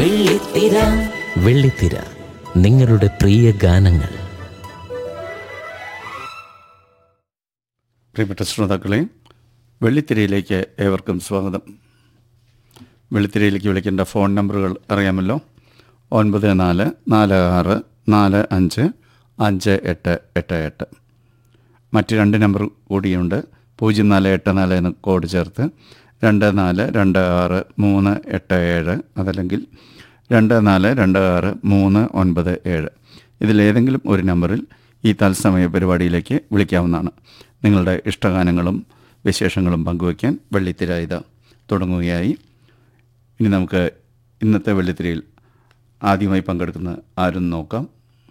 വെള്ളിത്തിര വെള്ളിത്തിര നിങ്ങളുടെ പ്രിയ ഗാനങ്ങൾ പ്രിയപ്പെട്ട ശ്രോതാക്കളെ വെള്ളിത്തിരയിലേക്ക് ഏവർക്കും സ്വാഗതം വെള്ളിത്തിരയിലേക്ക് വിളിക്കേണ്ട ഫോൺ നമ്പറുകൾ അറിയാമല്ലോ ഒൻപത് നാല് നാല് ആറ് നാല് അഞ്ച് അഞ്ച് എട്ട് എട്ട് എട്ട് മറ്റ് രണ്ട് നമ്പർ കൂടിയുണ്ട് പൂജ്യം നാല് എട്ട് നാല് എന്ന് കോഡ് ചേർത്ത് രണ്ട് നാല് രണ്ട് ആറ് മൂന്ന് എട്ട് ഏഴ് അതല്ലെങ്കിൽ രണ്ട് നാല് രണ്ട് ആറ് മൂന്ന് ഒൻപത് ഏഴ് ഇതിലേതെങ്കിലും ഒരു നമ്പറിൽ ഈ തത്സമയ പരിപാടിയിലേക്ക് വിളിക്കാവുന്നതാണ് നിങ്ങളുടെ ഇഷ്ടഗാനങ്ങളും വിശേഷങ്ങളും പങ്കുവയ്ക്കാൻ വെള്ളിത്തിര ഇത് തുടങ്ങുകയായി ഇനി നമുക്ക് ഇന്നത്തെ വെള്ളിത്തിരയിൽ ആദ്യമായി പങ്കെടുക്കുന്ന ആരും നോക്കാം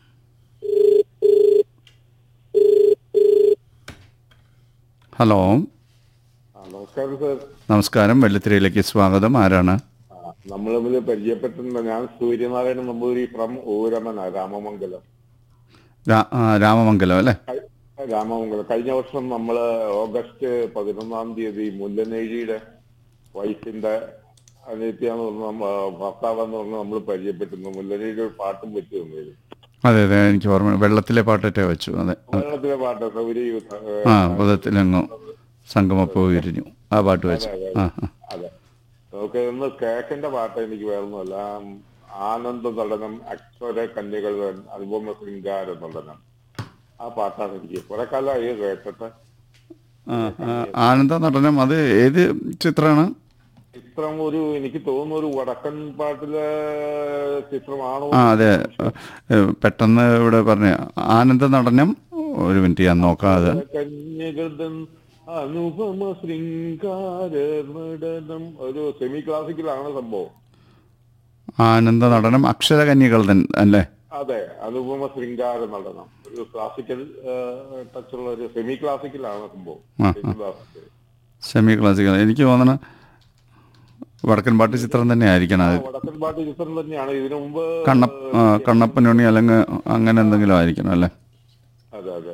ഹലോ ആ, നമസ്കാരം സാർ നമസ്കാരം വെള്ളിത്തിരയിലേക്ക് സ്വാഗതം ആരാണ് ആ, നമ്മൾ തമ്മിൽ പരിചയപ്പെട്ടിട്ടുണ്ട് ഞാൻ സൂര്യനാരായണൻ നമ്പൂരി ഫ്രം ഊരമന രാമമംഗലം രാ- ആ, രാമമംഗലം അല്ലേ കഴി- രാമമംഗലം കഴിഞ്ഞ വർഷം നമ്മള് ഓഗസ്റ്റ് പതിനൊന്നാം തീയതി മുല്ലനേഴിയുടെ വൈഫിന്റെ അനിയത്തിയാന്ന് പറഞ്ഞ നമ്മ- ഭർത്താവെന്ന് പറഞ്ഞ് നമ്മൾ പരിചയപ്പെട്ടിരുന്നു മുല്ലനേഴിയുടെ ഒരു പാട്ടും വെച്ച് തന്നിരുന്നു അതെ അതെ എനിക്ക് ഓർമ്മ വെള്ളത്തിലെ പാട്ടൊറ്റ വെച്ചു അതെ മലയാളത്തിലെ പാട്ട് സൗരി ആ ബുധത്തിലെങ്ങോ സംഗമപ്പോ വിരിഞ്ഞു ആ പാട്ട് വെച്ചു ആ ആ. അതെ നമുക്ക് ഇന്ന് കേക്കിന്റെ പാട്ട് എനിക്ക് വേറൊന്നുമല്ല ആനന്ദ നടനം അക്ഷര കന്യകൾ അനുപമ ശൃംഗാര നടനം ആ പാട്ടാണ് എനിക്ക് കുറെ കാലമായി കേട്ടിട്ട് ആ, ആ, ആനന്ദ നടനം അത് ഏത് ചിത്രമാണ് ചിത്രം ഒരു എനിക്ക് തോന്നുന്നു ഒരു വടക്കൻ പാട്ടിലെ ചിത്രമാണോ ആ അതെ ഏ, പെട്ടെന്ന് ഇവിടെ പറഞ്ഞ ആനന്ദ നടനം ഒരു മിനിറ്റ് ഞാൻ നോക്കാം അത് കന്യകതൻ അനുപമ ശൃംഗാര നടനം ഒരു സെമി ക്ലാസിക്കലാണ് സംഭവം ആനന്ദ നടനം അക്ഷരകന്യകൾ തന്നെ അല്ലേ അതെ അനുപമ ശൃംഗാര നടനം ഒരു ക്ലാസിക്കൽ ടച്ചുള്ള ഒരു സെമി ക്ലാസിക്കലാണ് സംഭവം ആ, സെമി ക്ലാസിക്കൽ സെമി ക്ലാസിക്കൽ എനിക്ക് തോന്നണ വടക്കൻ പാട്ട് ചിത്രം തന്നെ ആയിരിക്കണം അത് വടക്കൻ പാട്ട് ചിത്രം തന്നെയാണ് ഇതിനു മുമ്പ് കണ്ണ ആ, കണ്ണപ്പനുണ്ണി അല്ലെങ്കിൽ അങ്ങനെ എന്തെങ്കിലും ആയിരിക്കണം അല്ലേ അതെ അതെ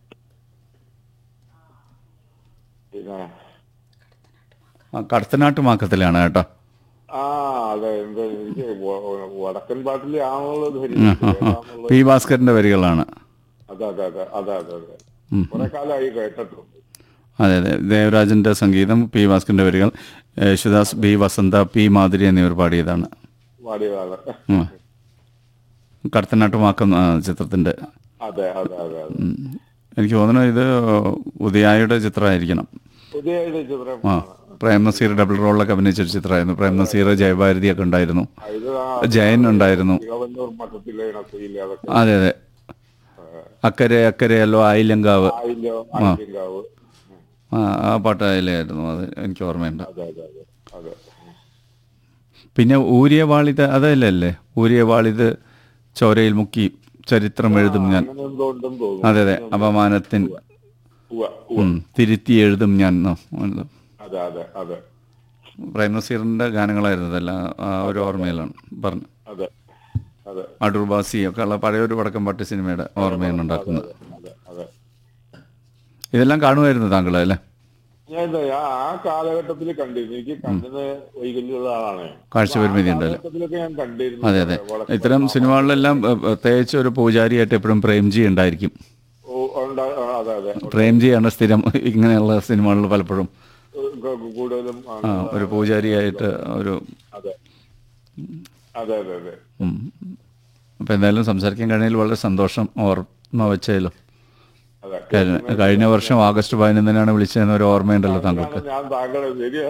പിന്നെ ആ, കടത്തനാട്ട് മാക്കത്തിലാണ് കേട്ടോ ആ അതെ എന്താ എനിക്ക് വ- വ- വടക്കൻ പാട്ടിലെ ആണുള്ളത് പി ഭാസ്കറിന്റെ വരികളാണ് അതെ അതെ അതെ അതെ അതെ അതെ കുറെ കാലമായി കേട്ടിട്ടുണ്ട് അതെ അതെ ദേവരാജന്റെ സംഗീതം പി ഭാസ്കറിന്റെ വരികൾ യേശുദാസ് ബി വസന്ത പി മാധുരി എന്നിവർ പാടിയതാണ് പാടിയതാണ് ഉം. കടത്തനാട്ട് മാക്കം ആ, ചിത്രത്തിന്റെ അതെ അതെ അതെ അതെ ഉം. എനിക്ക് തോന്നുന്നു ഇത് ഉദയായുടെ ചിത്രമായിരിക്കണം പുതിയ ഒരു ചിത്രം ആ പ്രേം നസീർ ഡബിൾ റോളിലൊക്കെ അഭിനയിച്ച ഒരു ചിത്രമായിരുന്നു പ്രേം നസീർ ജയഭാരതി ഒക്കെ ഉണ്ടായിരുന്നു ഇത് ആ ജയൻ ഉണ്ടായിരുന്നു തിരുവനന്തപുരം മഠത്തിലെ ഇണത്തിയില്ല അതൊക്കെ അതെ അതെ അക്കരെ അക്കരെയല്ലോ ആയില്ലങ്കാവ് ആയില്ലോ ആയില്യങ്കാവ് ആ ആ പാട്ട് അതിലായിരുന്നു അത് എനിക്ക് ഓർമ്മയുണ്ട് അതെ അതെ അതെ അതെ പിന്നെ ഊരിയ വാളിത് അതല്ലേ ഊരിയ വാളിത് ചോരയിൽ മുക്കി ചരിത്രം എഴുതും ഞാൻ അങ്ങനെ എന്തോ ഉണ്ടെന്ന് തോന്നുന്നു അതെ അതെ അപമാനത്തിൻ ഉവ്വ, ഉവ്വ. ഉം, തിരുത്തി എഴുതും ഞാൻ എന്നോ, എന്തോ. അതെ അതെ അതെ പ്രേം നസീറിന്റെ ഗാനങ്ങളായിരുന്നു ഇതെല്ലാം ആ ഒരു ഓർമ്മയിലാണ് പറഞ്ഞു അതെ അതെ അടൂർ ബാസി ഒക്കെ ഉള്ള പഴയൊരു വടക്കം പാട്ട് സിനിമയുടെ ഓർമ്മയാണ് ഉണ്ടാക്കുന്നത് അതെ അതെ ഇതെല്ലാം കാണുമായിരുന്നു താങ്കൾ അല്ലേ ഞാൻ എന്താ ആ ആ കാലഘട്ടത്തിൽ കണ്ടിരുന്നു എനിക്ക് കണ്ണിന് വൈകല്യമുള്ള ആളാണ് കാഴ്ച പരിമിതി ഉണ്ടല്ലേ കാലഘട്ടത്തിലൊക്കെ ഞാൻ കണ്ടിരുന്നു അതെ അതെ വളരെ- ഇത്തരം സിനിമകളിലെല്ലാം ഏ, പ്രത്യേകിച്ച് ഒരു പൂജാരിയായിട്ട് എപ്പോഴും പ്രേംജി ഉണ്ടായിരിക്കും ഓ, ഉണ്ടാ- ആ, അതെ അതെ പ്രേംജിയാണ് സ്ഥിരം ഇങ്ങനെയുള്ള സിനിമകളിൽ പലപ്പോഴും ക- കൂടുതലും ആ, ആ ഒരു പൂജാരിയായിട്ട് ഒരു അതെ അതെ അതെ അതെ ഉം. അപ്പോൾ എന്തായാലും സംസാരിക്കാൻ കഴിഞ്ഞതിൽ വളരെ സന്തോഷം ഓർമ്മ വെച്ചാലും അതെ കഴിഞ്ഞ കഴിഞ്ഞ വർഷം ആഗസ്റ്റ് പതിനൊന്നിനാണ് വിളിച്ചതെന്ന് ഒരു ഓർമ്മയുണ്ടല്ലോ താങ്കൾക്ക് ഞാൻ താങ്കളെ ശരിയാ